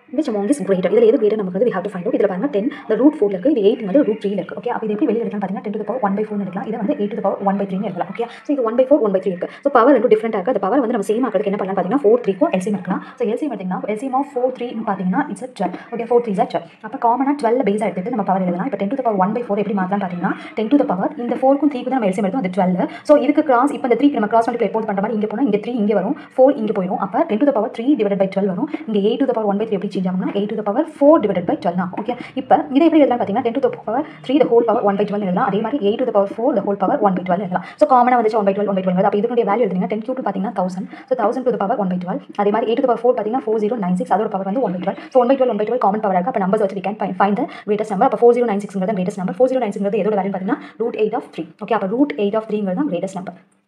which among is greater இதில் எது greater நமக்கு வந்து we have to find out இதில் பாருங்க டென் the root ஃபோர்ல இருக்கு இது எயிட் வந்து ரூட் த்ரீல இருக்கு ஓகே அப்போ இது எப்படி வெளியில் எடுக்கலாம் பார்த்தீங்கன்னா ten to power one by four எடுக்கலாம் இதை வந்து eight to power one by three எடுக்கலாம் ஓகே ஸோ இது one by four one by three இருக்கு ஸோ பவர் ரெண்டும் டிஃப்ரெண்டாக இருக்குது அந்த பவர் வந்து நம்ம சேம் ஆக்கிறதுக்கு என்ன பண்ணலாம் பார்த்தீங்கன்னா ஃபோர் த்ரீக்கும் எல்சிஎம் எடுக்கலாம் ஸோ எல்சிஎம் எடுத்தீங்கன்னா எல்சிஎம் ஆஃப் ஃபோர் த்ரீ பார்த்தீங்கன்னா it's twelve okay four three sir twelve அப்போ காமனாக டுவெல் பேஸ் எடுத்துட்டு நம்ம பவர் எழுதலாம் இப்போ ten to power one by four எப்படி மாற்றலாம் பார்த்தீங்கன்னா டென் டு பவர் இந்த ஃபோருக்கும் த்ரீக்கு தான் நம்ம எல்சிஎம் எடுத்தோம் அது டுவெல் ஸோ இதுக்கு கிராஸ் இப்போ இந்த த்ரீ நம்ம கிராஸ் மல்டிப்ளை எப்போது பண்ணுற மாதிரி இங்கே போனால் இங்கே த்ரீ இங்கே வரும் ஃபோர் இங்கே போயிடும் அப்போ ten to power three divide by twelve வரும் இங்கே eight to power one by three எப்படி சேஞ்ச் ஆகும்னா eight to power four divide by twelve தான் ஓகே இப்போ இதை எப்படி எழுதலாம் பார்த்தீங்கன்னா ten to power three the whole power one by twelve எழுதலாம் அதே மாதிரி eight to power four the whole power one by twelve எழுதலாம் ஸோ காமனாக வந்துச்சு one by twelve one by twelve அப்போ இதனுடைய வேல்யூ எழுதுங்க டென் கியூ பார்த்தீங்கன்னா thousand so thousand to power one by twelve அதே மாதிரி எயிட் டு பவர் ஃபோர் பார்த்தீங்கன்னா ஃபோர் ஜீரோ நைன் சிக்ஸ் அதோட பவர் வந்து one by twelve so one by twelve one by twelve common power இருக்கு அப்போ numbers வச்சு can find the greatest number அப்போ four zero nine சிக்ஸ்ங்கிறது greatest number four zero nine சிக்ஸ்ங்கிறது எதோட value பார்த்தீங்கன்னா root eight of three okay அப்போ root eight of த்ரீங்கிறது தான் கிரேட்டஸ்ட் நம்பர்